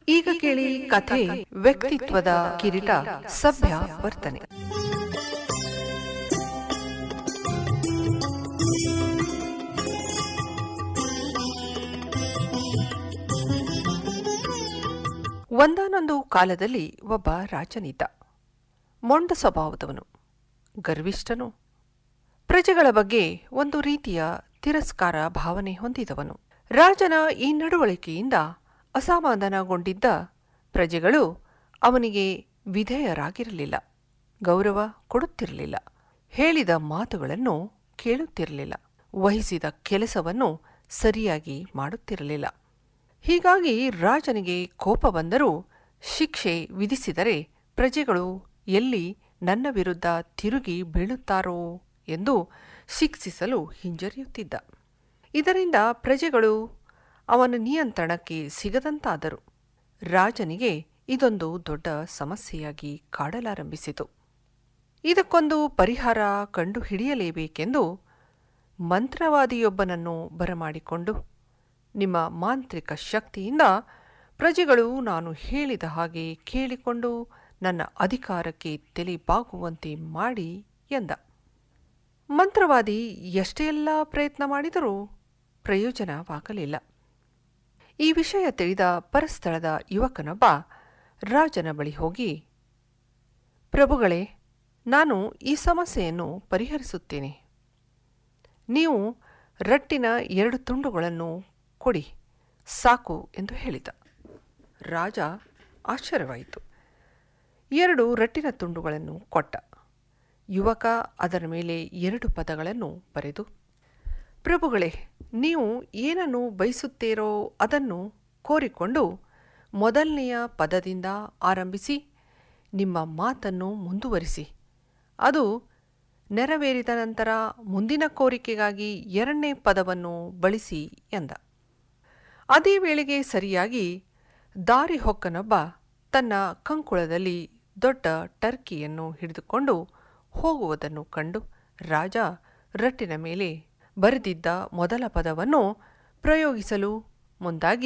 ಈಗ ಕೇಳಿ ಕಥೆ ವ್ಯಕ್ತಿತ್ವದ ಕಿರೀಟ ಸಭ್ಯ ವರ್ತನೆ ಒಂದಾನೊಂದು ಕಾಲದಲ್ಲಿ ಒಬ್ಬ ರಾಜನಿದ್ದ ಮೊಂಡ ಸ್ವಭಾವದವನು ಗರ್ವಿಷ್ಠನು ಪ್ರಜೆಗಳ ಬಗ್ಗೆ ಒಂದು ರೀತಿಯ ತಿರಸ್ಕಾರ ಭಾವನೆ ಹೊಂದಿದವನು ರಾಜನ ಈ ನಡವಳಿಕೆಯಿಂದ ಅಸಮಾಧಾನಗೊಂಡಿದ್ದ ಪ್ರಜೆಗಳು ಅವನಿಗೆ ವಿಧೇಯರಾಗಿರಲಿಲ್ಲ ಗೌರವ ಕೊಡುತ್ತಿರಲಿಲ್ಲ ಹೇಳಿದ ಮಾತುಗಳನ್ನು ಕೇಳುತ್ತಿರಲಿಲ್ಲ ವಹಿಸಿದ ಕೆಲಸವನ್ನು ಸರಿಯಾಗಿ ಮಾಡುತ್ತಿರಲಿಲ್ಲ ಹೀಗಾಗಿ ರಾಜನಿಗೆ ಕೋಪ ಬಂದರೂ ಶಿಕ್ಷೆ ವಿಧಿಸಿದರೆ ಪ್ರಜೆಗಳು ಎಲ್ಲಿ ನನ್ನ ವಿರುದ್ಧ ತಿರುಗಿ ಬೀಳುತ್ತಾರೋ ಎಂದು ಶಿಕ್ಷಿಸಲು ಹಿಂಜರಿಯುತ್ತಿದ್ದ ಇದರಿಂದ ಪ್ರಜೆಗಳು ಅವನ ನಿಯಂತ್ರಣಕ್ಕೆ ಸಿಗದಂತಾದರು ರಾಜನಿಗೆ ಇದೊಂದು ದೊಡ್ಡ ಸಮಸ್ಯೆಯಾಗಿ ಕಾಡಲಾರಂಭಿಸಿತು ಇದಕ್ಕೊಂದು ಪರಿಹಾರ ಕಂಡುಹಿಡಿಯಲೇಬೇಕೆಂದು ಮಂತ್ರವಾದಿಯೊಬ್ಬನನ್ನು ಬರಮಾಡಿಕೊಂಡು ನಿಮ್ಮ ಮಾಂತ್ರಿಕ ಶಕ್ತಿಯಿಂದ ಪ್ರಜೆಗಳು ನಾನು ಹೇಳಿದ ಹಾಗೆ ಕೇಳಿಕೊಂಡು ನನ್ನ ಅಧಿಕಾರಕ್ಕೆ ತಲೆಬಾಗುವಂತೆ ಮಾಡಿ ಎಂದ ಮಂತ್ರವಾದಿ ಎಷ್ಟೆಲ್ಲ ಪ್ರಯತ್ನ ಮಾಡಿದರೂ ಪ್ರಯೋಜನವಾಗಲಿಲ್ಲ ಈ ವಿಷಯ ತಿಳಿದ ಪರಸ್ಥಳದ ಯುವಕನೊಬ್ಬ ರಾಜನ ಬಳಿ ಹೋಗಿ ಪ್ರಭುಗಳೇ ನಾನು ಈ ಸಮಸ್ಯೆಯನ್ನು ಪರಿಹರಿಸುತ್ತೇನೆ ನೀವು ರಟ್ಟಿನ ಎರಡು ತುಂಡುಗಳನ್ನು ಕೊಡಿ ಸಾಕು ಎಂದು ಹೇಳಿದ ರಾಜ ಆಶ್ಚರ್ಯವಾಯಿತು ಎರಡು ರಟ್ಟಿನ ತುಂಡುಗಳನ್ನು ಕೊಟ್ಟ ಯುವಕ ಅದರ ಮೇಲೆ ಎರಡು ಪದಗಳನ್ನು ಬರೆದು ಪ್ರಭುಗಳೇ ನೀವು ಏನನ್ನು ಬಯಸುತ್ತೀರೋ ಅದನ್ನು ಕೋರಿಕೊಂಡು ಮೊದಲನೆಯ ಪದದಿಂದ ಆರಂಭಿಸಿ ನಿಮ್ಮ ಮಾತನ್ನು ಮುಂದುವರಿಸಿ ಅದು ನೆರವೇರಿದ ನಂತರ ಮುಂದಿನ ಕೋರಿಕೆಗಾಗಿ ಎರಡನೇ ಪದವನ್ನು ಬಳಸಿ ಎಂದ ಅದೇ ವೇಳೆಗೆ ಸರಿಯಾಗಿ ದಾರಿ ಹೊಕ್ಕನೊಬ್ಬ ತನ್ನ ಕಂಕುಳದಲ್ಲಿ ದೊಡ್ಡ ಟರ್ಕಿಯನ್ನು ಹಿಡಿದುಕೊಂಡು ಹೋಗುವುದನ್ನು ಕಂಡು ರಾಜ ರಟ್ಟಿನ ಮೇಲೆ ಬರೆದಿದ್ದ ಮೊದಲ ಪದವನ್ನು ಪ್ರಯೋಗಿಸಲು ಮುಂದಾಗಿ